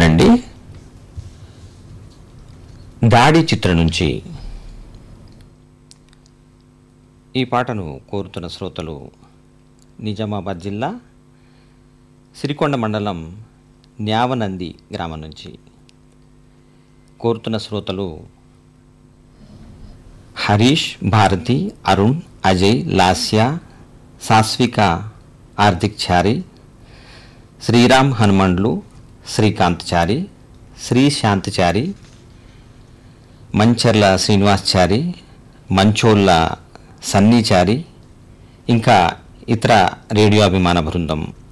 వినండి దాడి చిత్రం నుంచి ఈ పాటను కోరుతున్న శ్రోతలు నిజామాబాద్ జిల్లా సిరికొండ మండలం న్యావనంది గ్రామం నుంచి కోరుతున్న శ్రోతలు హరీష్ భారతి అరుణ్ అజయ్ లాస్య సాస్విక హార్దిక్ చారి శ్రీరామ్ హనుమండ్లు శ్రీకాంత్ చారి శ్రీ శాంతచారి మంచర్ల శ్రీనివాస్చారి మంచోళ్ళ సన్నీచారి ఇంకా ఇతర రేడియో అభిమాన బృందం